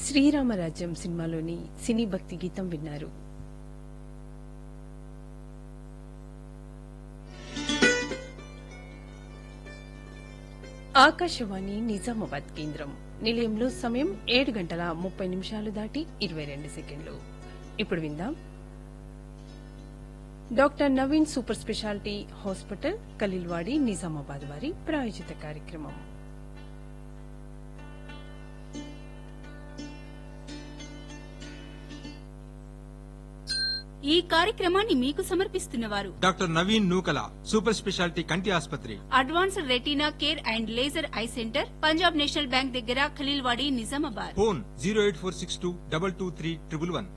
శ్రీరామరాజ్యం సినిమాలోని సినీ భక్తి గీతం విన్నారు ఆకాశవాణి నిజామాబాద్ కేంద్రం నిలయంలో సమయం ఏడు గంటల ముప్పై నిమిషాలు దాటి ఇరవై రెండు సెకండ్లు ఇప్పుడు విందాం doctor Naveen super speciality hospital Khaleelwadi Nizamabad వారి ప్రాయోజిత కార్యక్రమం ఈ కార్యక్రమాన్ని మీకు సమర్పిస్తున్నవారు doctor Naveen Nookala super speciality కంటి ఆసుపత్రి advanced retina care and laser eye centre Punjab National Bank దగ్గర Khaleelwadi Nizamabad phone zero eight four six two double two three triple one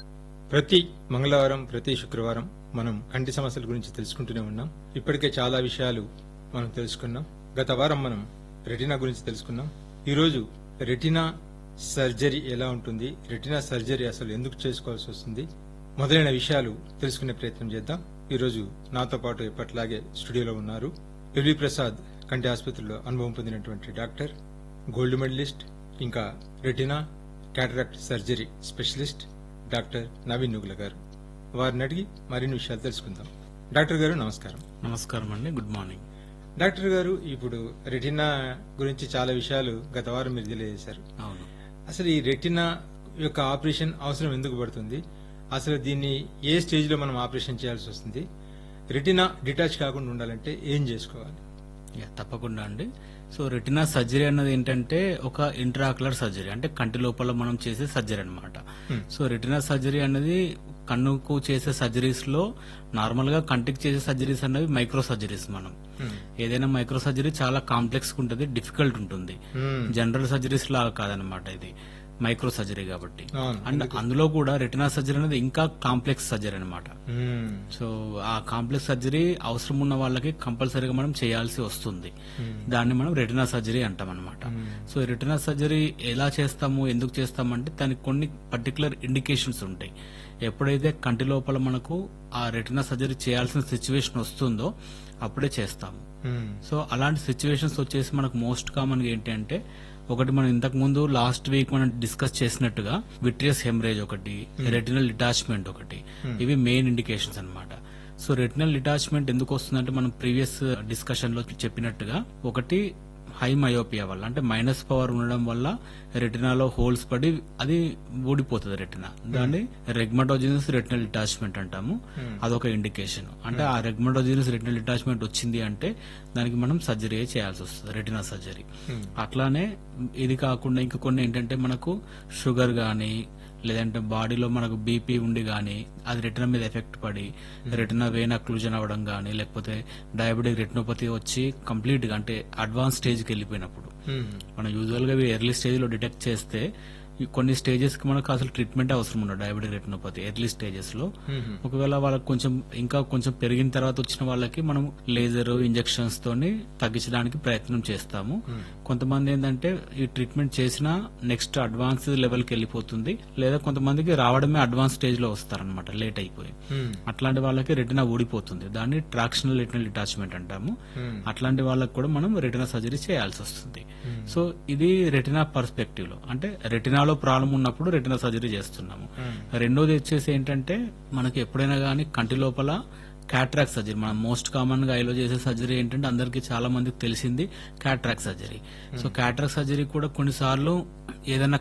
ప్రతి మంగళవారం ప్రతి శుక్రవారం మనం కంటి సమస్యల గురించి తెలుసుకుంటూనే ఉన్నాం ఇప్పటికే చాలా విషయాలు మనం తెలుసుకున్నాం గత వారం మనం రెటినా గురించి తెలుసుకున్నాం ఈరోజు రెటినా సర్జరీ ఎలా ఉంటుంది రెటినా సర్జరీ అసలు ఎందుకు చేసుకోవాల్సి వస్తుంది మొదలైన విషయాలు తెలుసుకునే ప్రయత్నం చేద్దాం ఈరోజు నాతో పాటు ఎప్పట్లాగే స్టూడియోలో ఉన్నారు ఎల్వి ప్రసాద్ కంటి ఆసుపత్రిలో అనుభవం పొందినటువంటి డాక్టర్ గోల్డ్ మెడలిస్ట్ ఇంకా retina cataract surgery specialist doctor Naveen Nugula garu వారిని అడిగి మరిన్ని విషయాలు తెలుసుకుందాం డాక్టర్ గారు నమస్కారం నమస్కారం అండి గుడ్ మార్నింగ్ డాక్టర్ గారు ఇప్పుడు రెటినా గురించి చాలా విషయాలు గత వారం మీరు తెలియజేశారు అవును అసలు ఈ రెటినా యొక్క ఆపరేషన్ అవసరం ఎందుకు పడుతుంది అసలు దీన్ని ఏ స్టేజ్ లో మనం ఆపరేషన్ చేయాల్సి వస్తుంది రెటినా డిటాచ్ కాకుండా ఉండాలంటే ఏం చేసుకోవాలి యా, తప్పకుండా అండి సో రెటినా సర్జరీ అన్నది ఏంటంటే ఒక ఇంట్రాక్యులర్ సర్జరీ అంటే కంటి లోపల మనం చేసే సర్జరీ అన్నమాట సో రెటినా సర్జరీ అనేది కన్నుకు చేసే సర్జరీస్ లో నార్మల్ గా కంటికి చేసే సర్జరీస్ అనేవి మైక్రో సర్జరీస్ మనం ఏదైనా మైక్రో సర్జరీ చాలా కాంప్లెక్స్ ఉంటుంది డిఫికల్ట్ ఉంటుంది Hmm. జనరల్ సర్జరీస్ లాగా కాదనమాట ఇది మైక్రో సర్జరీ కాబట్టి అవును. అండ్ అందులో కూడా రెటినా సర్జరీ అనేది ఇంకా కాంప్లెక్స్ సర్జరీ అన్నమాట మ్మ్. సో ఆ కాంప్లెక్స్ సర్జరీ అవసరం ఉన్న వాళ్ళకి కంపల్సరీగా మనం చేయాల్సి వస్తుంది దాన్ని మనం రెటినా సర్జరీ అంటాం అనమాట సో ఈ రెటినా సర్జరీ ఎలా చేస్తాము ఎందుకు చేస్తామంటే దానికి కొన్ని పర్టికులర్ ఇండికేషన్స్ ఉంటాయి ఎప్పుడైతే కంటి లోపల మనకు ఆ రెటినా సర్జరీ చేయాల్సిన సిచ్యువేషన్ వస్తుందో అప్పుడే చేస్తాము మ్మ్. సో అలాంటి సిచ్యువేషన్స్ వచ్చేసి మనకు మోస్ట్ కామన్ గా ఏంటి అంటే ఒకటి మనం ఇంతకు ముందు లాస్ట్ వీక్ మనం డిస్కస్ చేసినట్టుగా విట్రియస్ హెమరేజ్ ఒకటి రెటినల్ డిటాచ్మెంట్ ఒకటి ఇవి మెయిన్ ఇండికేషన్స్ అన్నమాట సో రెటినల్ డిటాచ్మెంట్ ఎందుకు వస్తుందంటే మనం ప్రీవియస్ డిస్కషన్ లో చెప్పినట్టుగా ఒకటి హై మయోపియా వల్ల అంటే మైనస్ పవర్ ఉండడం వల్ల రెటినాలో హోల్స్ పడి అది ఊడిపోతుంది రెటినా దాన్ని రెగ్మటోజినస్ రెటినల్ డిటాచ్మెంట్ అంటాము అదొక ఇండికేషన్ అంటే ఆ రెగ్మటోజినస్ రెటినల్ డిటాచ్మెంట్ వచ్చింది అంటే దానికి మనం సర్జరీ చేయాల్సి వస్తుంది రెటినా సర్జరీ అట్లానే ఇది కాకుండా ఇంకా కొన్ని ఏంటంటే మనకు షుగర్ గానీ లేదంటే బాడీలో మనకు బీపీ ఉండి గానీ అది రెటినా మీద ఎఫెక్ట్ పడి రెటినా వెయిన్ అక్లూజన్ అవ్వడం గానీ లేకపోతే డయాబెటిక్ రెటినోపతి వచ్చి కంప్లీట్ గా అంటే అడ్వాన్స్ స్టేజ్ కి వెళ్ళిపోయినప్పుడు మ్మ్. మనం యూజువల్ గా ఎర్లీ స్టేజ్ లో డిటెక్ట్ చేస్తే ఈ కొన్ని స్టేజెస్ కి మనకు అసలు ట్రీట్మెంట్ అవసరం ఉండదు డయాబెటిక్ రెటినోపతి ఎర్లీ స్టేజెస్ లో మ్మ్. ఒకవేళ వాళ్ళకి కొంచెం ఇంకా కొంచెం పెరిగిన తర్వాత వచ్చిన వాళ్ళకి మనం లేజర్ ఇంజెక్షన్స్ తోని తగ్గించడానికి ప్రయత్నం చేస్తాము కొంతమంది ఏంటంటే ఈ ట్రీట్మెంట్ చేసినా నెక్స్ట్ అడ్వాన్స్ లెవెల్ కి వెళ్ళిపోతుంది లేదా కొంతమందికి రావడమే అడ్వాన్స్ స్టేజ్ లో వస్తారనమాట లేట్ అయిపోయి మ్మ్. అట్లాంటి వాళ్ళకి రెటినా ఊడిపోతుంది దాన్ని ట్రాక్షనల్ రెటినల్ డిటాచ్మెంట్ అంటాము మ్మ్. అట్లాంటి వాళ్ళకి కూడా మనం రెటినా సర్జరీ చేయాల్సి వస్తుంది సో ఇది రెటినా పర్స్పెక్టివ్ లో అంటే రెటినాలో ప్రాబ్లం ఉన్నప్పుడు రెటినా సర్జరీ చేస్తున్నాము రెండోది వచ్చేసి ఏంటంటే మనకి ఎప్పుడైనా కానీ కంటి లోపల క్యాట్రాక్ సర్జరీ మనం మోస్ట్ కామన్ గా ఐలో చేసే సర్జరీ ఏంటంటే అందరికీ చాలా మందికి తెలిసింది cataract surgery so cataract surgery కూడా కొన్నిసార్లు ఏదైనా